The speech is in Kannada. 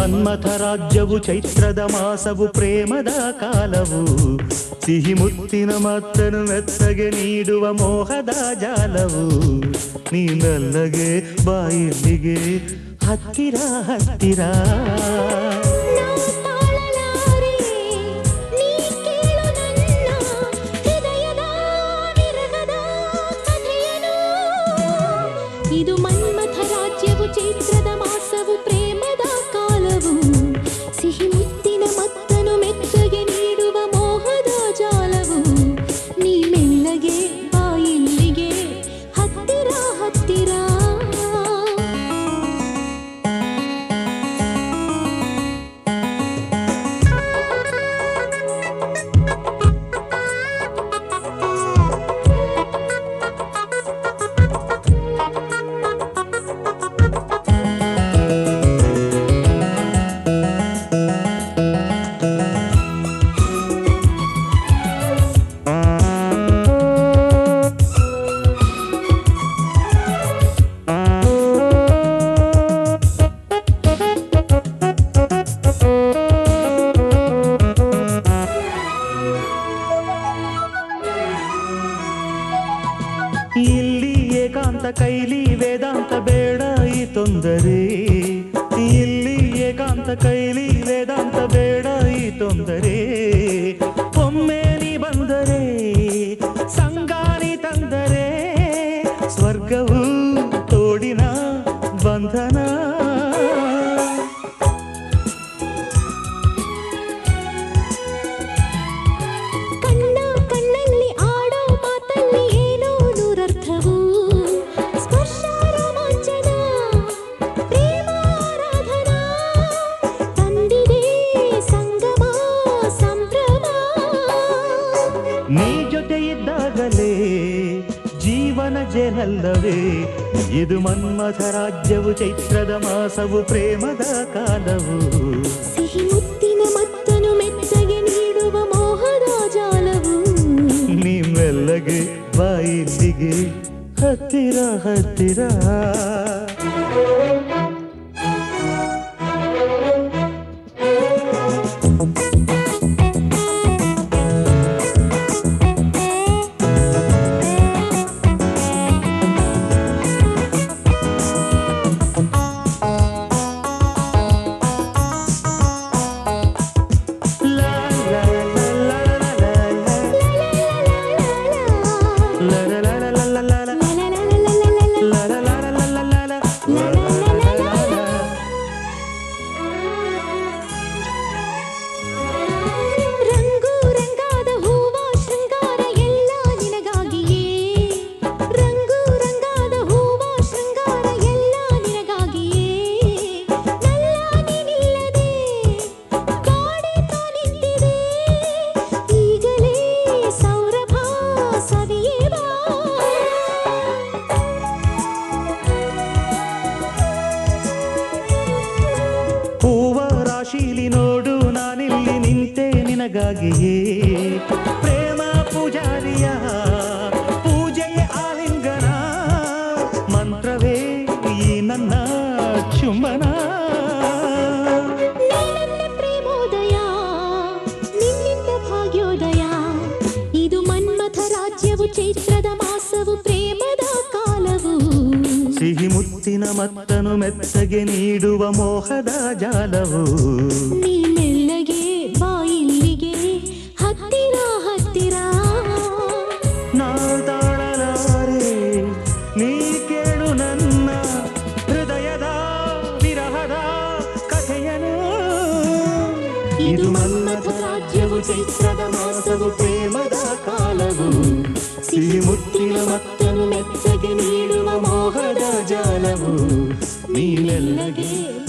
ಮನ್ಮಥ ರಾಜ್ಯವು ಚೈತ್ರದ ಮಾಸವು ಪ್ರೇಮದ ಕಾಲವು ಸಿಹಿ ಮುತ್ತಿನ ಮತ್ತನು ಮೆತ್ತಗೆ ನೀಡುವ ಮೋಹದ ಜಾಲವು ನೀನಲ್ಲಗೆ ಬಾಯಿಲ್ಲಿಗೆ ಹತ್ತಿರ ಹತ್ತಿರ ನಾವು ತಾಳಲಾರೆ ನೀ ಕೇಳು ನನ್ನ ಹೃದಯದ ವಿರಹದ ಕಥೆಯನು ಇದು ಮನ್ಮಥ ರಾಜ್ಯವು ಚೈತ್ರದ ಮಾಸವು ಪ್ರೇಮದ ಕಾಲವು ಸಿಹಿ ಮುತ್ತಿನ ಮತ್ತನು ಮೆತ್ತಗೆ ನೀಡುವ ಮೋಹದ ಜಾಲವು ನೀ ಮೆಲ್ಲಗೆ ಬಾಯಿಲ್ಲಿಗೆ ಹತ್ತಿರ ಹತ್ತಿರ ಇಲ್ಲಿ ಏಕಾಂತ ಕೈಲಿ ವೇದಾಂತ ಬೇಡ ಈ ತೊಂದರೆ ಇಲ್ಲಿ ಏಕಾಂತ ಕೈಲಿ ವೇದಾಂತ ಬೇಡ ಈ ತೊಂದರೆ ಒಮ್ಮೆ ನೀ ಬಂದರೆ ಸಂಗಾನಿ ತಂದರೆ ಸ್ವರ್ಗವು ತೋಡಿನ ಬಂಧನ ಕಣ್ಣ ಕಣ್ಣಲ್ಲಿ ಆಡೋ ಮಾತಲ್ಲಿ ಏನೋ ನೂರರ್ಥವು ಸ್ಪರ್ಶ ರೋಮಾಂಚನ ಪ್ರೇಮ ಆರಾಧನಾ ತಂದಿದೆ ಸಂಗಮ ಸಂಭ್ರಮ ನೀ ಜೊತೆ ಇದ್ದಾಗಲೇ ಜೀವನ ಜೇನಲ್ಲವೇ ಇದು ಮನ್ಮಥ ರಾಜ್ಯವು ಚೈತ್ರದ ಮಾಸವು ಪ್ರೇಮದ ಕಾಲವು ಸಿಹಿ ಮುತ್ತಿನ ಮತ್ತನು ಮೆತ್ತಗೆ ನೀಡುವ ಮೋಹದ ಜಾಲವು ನೀ ಮೆಲ್ಲಗೆ ಬಾಯಿಲ್ಲಿಗೆ ಹತ್ತಿರ ಹತ್ತಿರ ಲಾ, ಲಾ, ಲಾ, ಲಾ, ಲಾ, ಲಾ, ಲಾ. La la la la la la la la. La la la la la la la la. La la la la la la. ರಂಗು ರಂಗಾದ ಹೂವ ಶೃಂಗಾರ ಎಲ್ಲ ನಿನಗಾಗಿಯೇ ರಂಗು ರಂಗಾದ ಹೂವ ಶೃಂಗಾರ ಎಲ್ಲ ನಿನಗಾಗಿಯೇ ನಲ್ಲ ನೀನಿಲ್ಲದೆ ಕಾಡಿತ ನಿಂತಿದೆ ಈಗಲೇ ಸೌರಭ ಸವಿಯೇವಾ ಹೂವ ರಾಶಿಲಿ ನೋಡು ನಾನಿಲ್ಲಿ ನಿಂತೆ ನಿನಗಾಗಿಯೇ ಪ್ರೇಮ ಪೂಜಾರಿಯ ಪೂಜೆಯ ಆಲಿಂಗನ ಮಂತ್ರವೇ ಈ ನನ್ನ ಚುಂಬನ ನನ್ನ ಪ್ರೇಮೋದಯ ನಿನ್ನಿಂದ ಭಾಗ್ಯೋದಯ ಇದು ಮನ್ಮಥ ರಾಜ್ಯವು ಚೈತ್ರದ ಮಾಸವು ಪ್ರೇಮದ ಕಾಲವು ಸಿಹಿ ಮುತ್ತಿನ ಮತ್ತನು ಮೆತ್ತಗೆ ನೀಡುವ ಮೋಹದ ಜಾಲವು ನೀ ಮೆಲ್ಲಗೆ ಬಾಯಿಲ್ಲಿಗೆ ಹತ್ತಿರ ಹತ್ತಿರ ನಾ ತಾಳಲಾರೆ ನೀ ಕೇಳು ನನ್ನ ಹೃದಯದ ವಿರಹದ ಕಥೆಯನು ಇದು ಮನ್ಮಥ ರಾಜ್ಯವು ಚೈತ್ರದ ಮಾಸವು ಪ್ರೇಮದ ಕಾಲವು ಸಿಹಿ ಮುತ್ತಿನ ಮತ್ತನು ಮೆಚ್ಚಗೆ ನೀಡುವ ಮೋಹದ ಜಾಲವು ನೀನೆಲ್ಲಗೆ